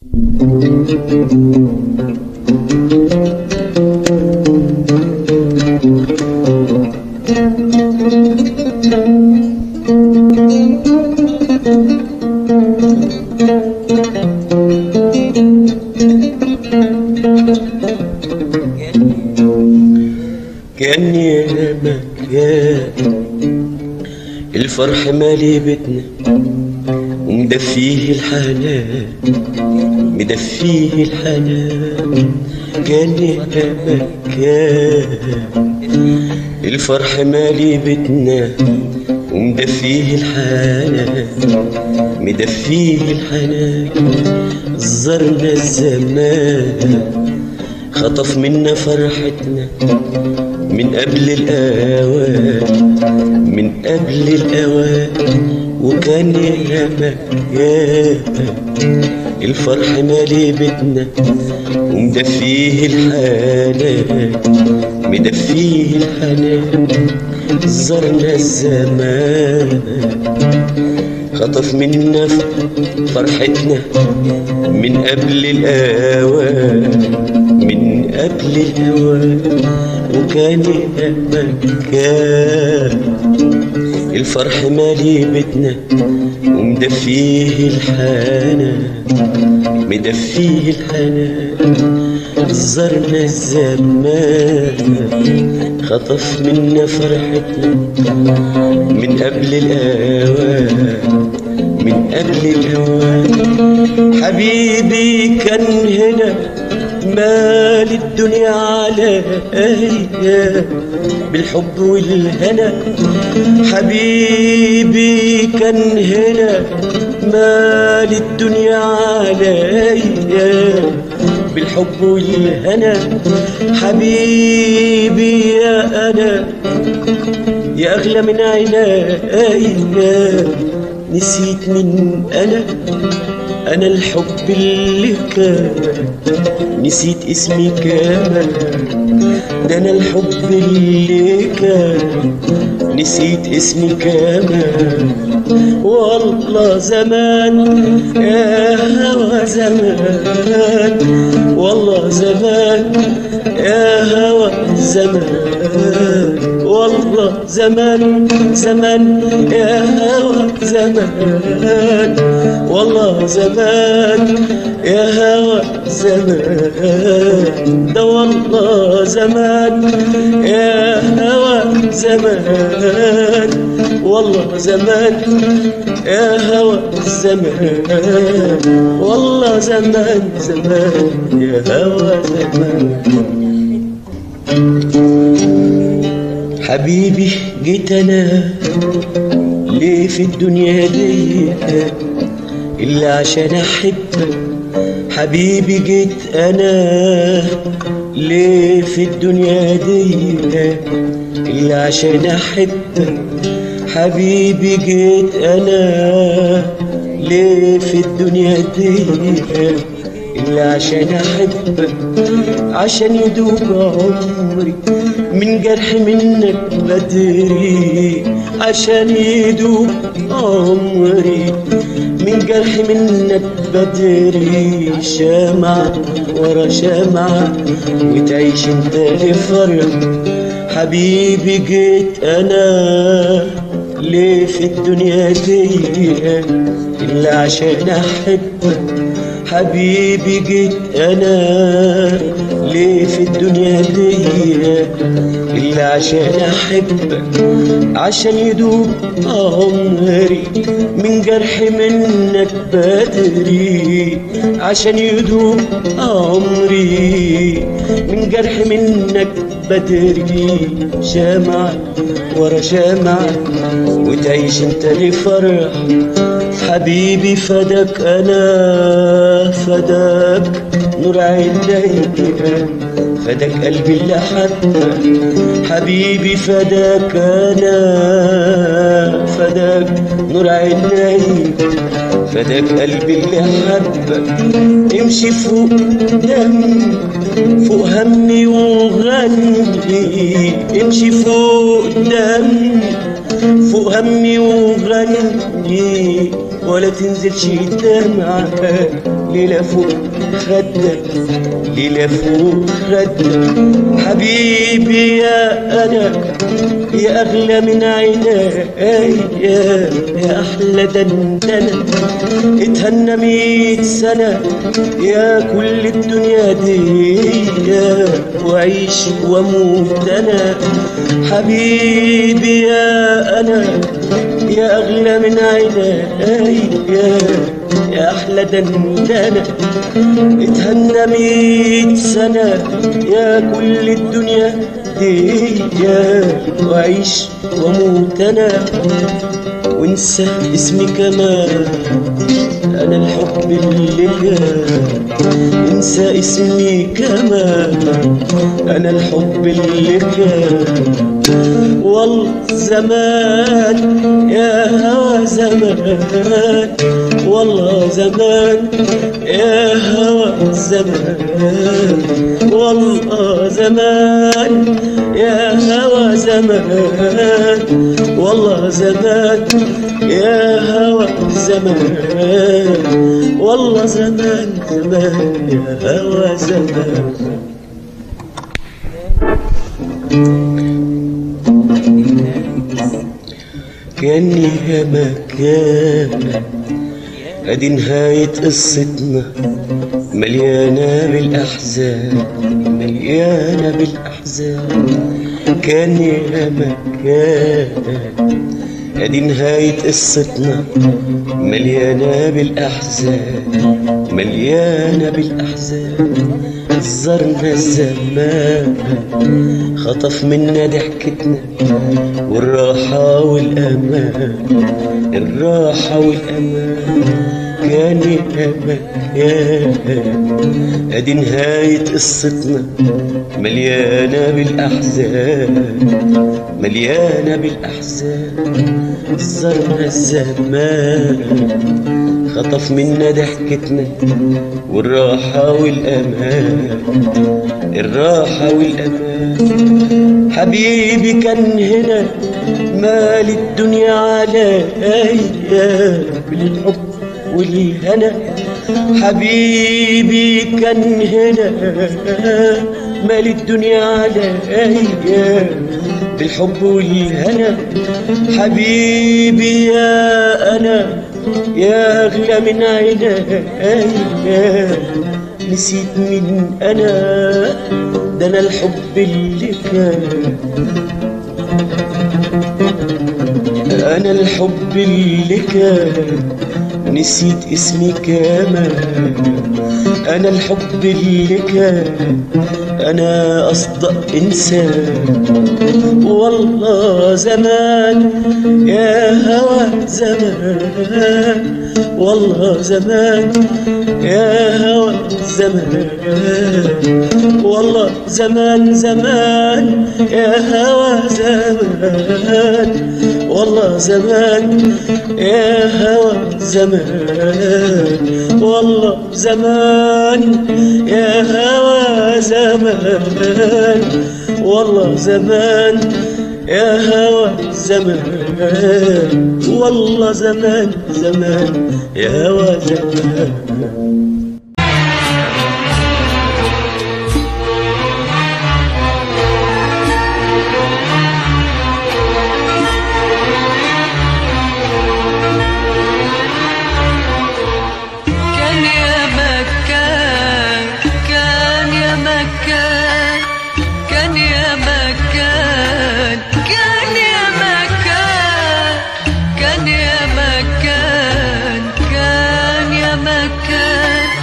كان يا مكان الفرح مالي بيتنا ومدفيه الحنان مدفيه الحنان كان يا مكان الفرح مالي بيتنا ومدفيه الحنان مدفيه الحنان زرنا الزمان خطف منا فرحتنا من قبل الأوان من قبل الأوان وكان يا مكان الفرح مالي بيتنا ومدفيه الحنان مدفيه الحنان زرنا الزمان خطف منا فرحتنا من قبل الأوان من قبل الأوان وكان يا مكان الفرح مالي بيتنا ومدفيه الحنان مدفيه الحنان زرنا الزمان خطف منا فرحتنا من قبل الأوان من قبل الأوان حبيبي كان هنا مال الدنيا عليا بالحب والهنا حبيبي كان هنا مال الدنيا عليا بالحب والهنا حبيبي يا أنا يا أغلى من عينيا نسيت من أنا أنا الحب اللي كان نسيت اسمي كمان ده أنا الحب اللي كان نسيت اسمي كمان والله زمان يا هوى زمان والله زمان يا هوى زمان والله زمان زمان يا هوى زمان والله زمان يا هوى زمان ده والله زمان يا هوى زمان والله زمان يا هوى زمان والله زمان زمان يا هوى زمان حبيبي جيت انا ليه في الدنيا دي الا عشان احبك حبيبي جيت انا ليه في الدنيا دي الا عشان احبك حبيبي جيت انا ليه في الدنيا دي إلا عشان أحبك عشان يدوب عمري من جرح منك بدري عشان يدوب عمري من جرح منك بدري شمعة ورا شمعة وتعيش انت لفرح حبيبي جيت أنا ليه في الدنيا دي إلا عشان أحبك حبيبي جيت انا ليه في الدنيا دي الا عشان احبك عشان يدوب عمري من جرح منك بدري عشان يدوب عمري من جرح منك بدري شمع ورا شمع وتعيش انت لفرح حبيبي فدك انا فدك نور عينيك فدك قلبي اللي حبك حبيبي فدك انا فدك نور عينيك فدك قلبي اللي حبك امشي فوق دمي فوق همي وغني امشي فوق دمي فوق همي وغني ولا تنزلش الدمعة ليلة فوق خدك ليلة فوق خدك حبيبي يا أنا يا أغلى من عيناي يا يا أحلى دندنة اتهنى مية سنة يا كل الدنيا دي وعيش واموت أنا حبيبي يا أنا يا أغلى من عيناي يا يا أحلى دندنة اتهنى مية سنة يا كل الدنيا دي وعيش واموت أنا وانسى اسمي كمان أنا الحب اللي كان انسى اسمي كمان أنا الحب اللي كان والله زمان يا هوى زمان والله زمان يا هوى زمان والله زمان يا هوى زمان والله زمان يا هوى زمان والله زمان زمان يا هوى زمان كأني يا مكان ادي نهاية قصتنا مليانة بالأحزان مليانة بالأحزان كأني يا مكان ادي نهاية قصتنا مليانة بالأحزان مليانة بالأحزان زرنا الزمان خطف منا ضحكتنا والراحة والأمان الراحة والأمان كان يا ادي نهاية قصتنا مليانة بالأحزان مليانة بالأحزان زرنا الزمان خطف منا ضحكتنا والراحة والأمان الراحة والأمان حبيبي كان هنا مال الدنيا عليا بالحب والهنا حبيبي كان هنا مال الدنيا عليا بالحب والهنا حبيبي يا أنا يا أغلى من عيني نسيت من أنا ده أنا الحب اللي كان أنا الحب اللي كان نسيت اسمي كمان أنا الحب اللي كان أنا أصدق إنسان والله زمان يا هوى زمان والله زمان يا هوى زمان والله زمان زمان يا هوى زمان والله زمان يا هوى زمان والله زمان يا هوى زمان والله زمان يا هوى زمان والله زمان زمان يا هوى زمان كان يا مكان كان يا مكان كان يا مكان كان يا مكان كان يا مكان كان يا مكان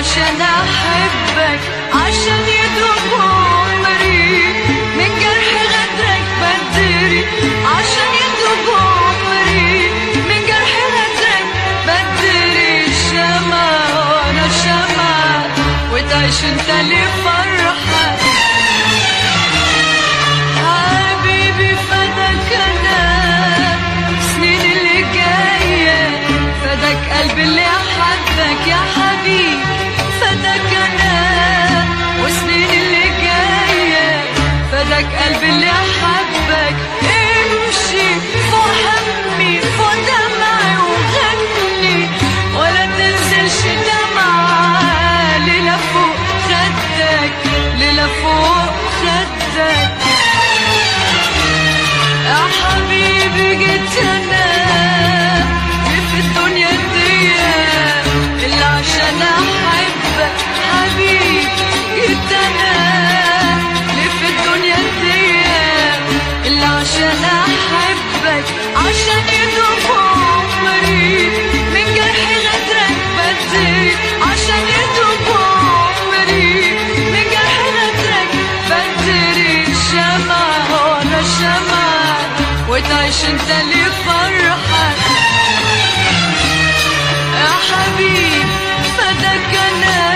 عشان احبك عشان يدوب عمري من جرح غدرك بدري عشان يدوب عمري من جرح غدرك بدري شمع وانا شمع وتعيش انت لفرحك حبيبي فداك انا سنين اللي جايه فداك قلبي اللي حبك يا حبيبي فداك انا وسنين اللي جايه فداك قلبي اللي حبك امشي فوق همي فوق دمعي وغني ولا تنزلش دمعة ليلة فوق خدك ليلة فوق خدك يا حبيبي جيت انا في الدنيا دي اللي عشان احبك حبيبي جيت انا في الدنيا دي اللي عشان احبك عشان يدوب عمري من جرح غدرك بدري عشان يدوب عمري من جرح غدرك بدري شمع وانا شمع وتعيش انت لفرحك يا حبيب فداك انا